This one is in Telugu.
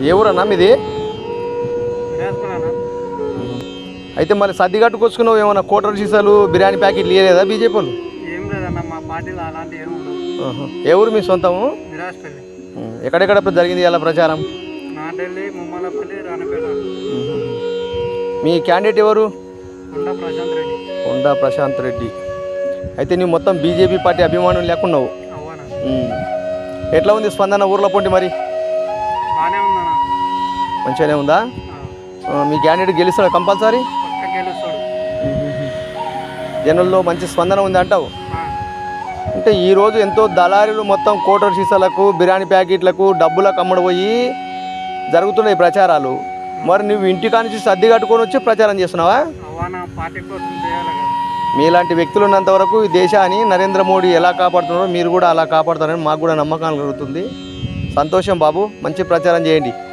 ఏ ఊరన్నా మీది వేసుకున్నాను అయితే మరి సర్ది కట్టుకొచ్చుకున్నావు ఏమన్నా కోటర్ సీసాలు బిర్యానీ ప్యాకెట్లు ఇవ్వలేదా బీజేపీ వాళ్ళు ఏం లేదన్న మా పార్టీలో అలాంటి ఏమి ఉండదు ఆహా. ఏ ఊరు మీ సొంతము నిరాశపల్లి ఉమ్. ఎక్కడెక్కడ ఇప్పుడు జరిగింది ఇలా ప్రచారం నాటెల్లి ముమ్మలపల్లి రాణపేట మీ క్యాండిడేట్ ఎవరు కొండ ప్రశాంత్ రెడ్డి కొండా ప్రశాంత్ రెడ్డి అయితే నువ్వు మొత్తం బీజేపీ పార్టీ అభిమానులు లేకున్నావు అవ్వనా ఉమ్. ఎట్లా ఉంది స్పందన ఊర్లో పొంటి మరి బాగానే ఉందన్న మంచిగానే ఉందా ఆ, ఆ, మీ క్యాండిడేట్ గెలుస్తాడు కంపల్సరీ పక్క గెలుస్తాడు జనంలో మంచి స్పందన ఉంది అంటావు ఆ, అంటే ఈరోజు ఎంతో దళారీలు మొత్తం కోటర్ సీసాలకు బిర్యానీ ప్యాకెట్లకు డబ్బులకు అమ్మడిపోయి జరుగుతున్నాయి ప్రచారాలు మరి నువ్వు ఇంటికా నుంచి సర్ది కట్టుకొని వచ్చి ప్రచారం చేస్తున్నావా అవ్వనా పార్టీ కోసం చేయాలి కదా మీలాంటి వ్యక్తులు ఉన్నంత వరకు ఈ దేశాన్ని నరేంద్ర మోడీ ఎలా కాపాడుతున్నారో మీరు కూడా అలా కాపాడుతారని మాకు కూడా నమ్మకం కలుగుతుంది సంతోషం బాబు మంచి ప్రచారం చేయండి